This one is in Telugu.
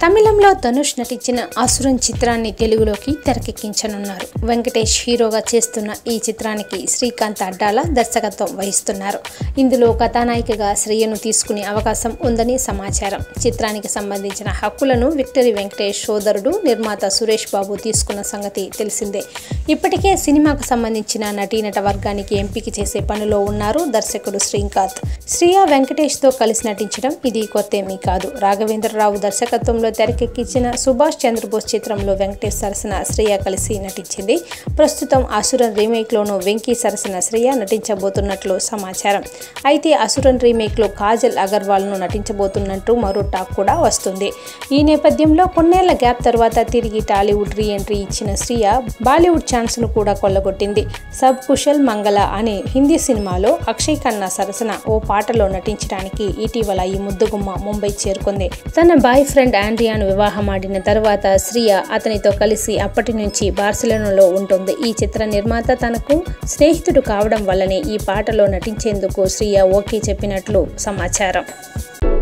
తమిళంలో ధనుష్ నటించిన అసురన్ చిత్రాన్ని తెలుగులోకి తెరకెక్కించనున్నారు వెంకటేష్ హీరోగా చేస్తున్న ఈ చిత్రానికి శ్రీకాంత్ అడ్డాల దర్శకత్వం వహిస్తున్నారు ఇందులో కథానాయికగా శ్రేయను తీసుకునే అవకాశం ఉందని సమాచారం చిత్రానికి సంబంధించిన హక్కులను విక్టరీ వెంకటేష్ సోదరుడు నిర్మాత సురేష్ బాబు తీసుకున్న సంగతి తెలిసిందే ఇప్పటికే సినిమాకు సంబంధించిన నటీనట వర్గానికి ఎంపిక చేసే పనిలో ఉన్నారు దర్శకుడు శ్రీకాంత్ శ్రీయా వెంకటేష్తో కలిసి నటించడం ఇది కొత్తేమీ కాదు రాఘవేంద్రరావు దర్శకత్వంలో తెరకెక్కించిన సుభాష్ చంద్రబోస్ చిత్రంలో వెంకటేష్ సరసన శ్రేయ కలిసి నటించింది ప్రస్తుతం అసురన్ రీమేక్లోనూ వెంకీ సరసన శ్రేయ నటించబోతున్నట్లు సమాచారం అయితే అసురన్ రీమేక్లో కాజల్ అగర్వాల్ను నటించబోతున్నట్టు మరో టాక్ కూడా వస్తుంది ఈ నేపథ్యంలో కొన్నేళ్ల గ్యాప్ తర్వాత తిరిగి టాలీవుడ్ రీ ఎంట్రీ ఇచ్చిన శ్రియ బాలీవుడ్ ఛాన్స్ను కూడా కొల్లగొట్టింది సబ్ కుశల్ మంగళ అనే హిందీ సినిమాలో అక్షయ్ ఖన్నా సరసన ఓ పాటలో నటించడానికి ఇటీవల ఈ ముద్దుగుమ్మ ముంబై చేరుకుంది తన బాయ్ ఫ్రెండ్ ఆండ్రియాను వివాహమాడిన తర్వాత శ్రియ అతనితో కలిసి అప్పటి నుంచి బార్సిలోనాలో ఉంటుంది ఈ చిత్ర నిర్మాత తనకు స్నేహితుడు కావడం వల్లనే ఈ పాటలో నటించేందుకు శ్రియ ఓకే చెప్పినట్లు సమాచారం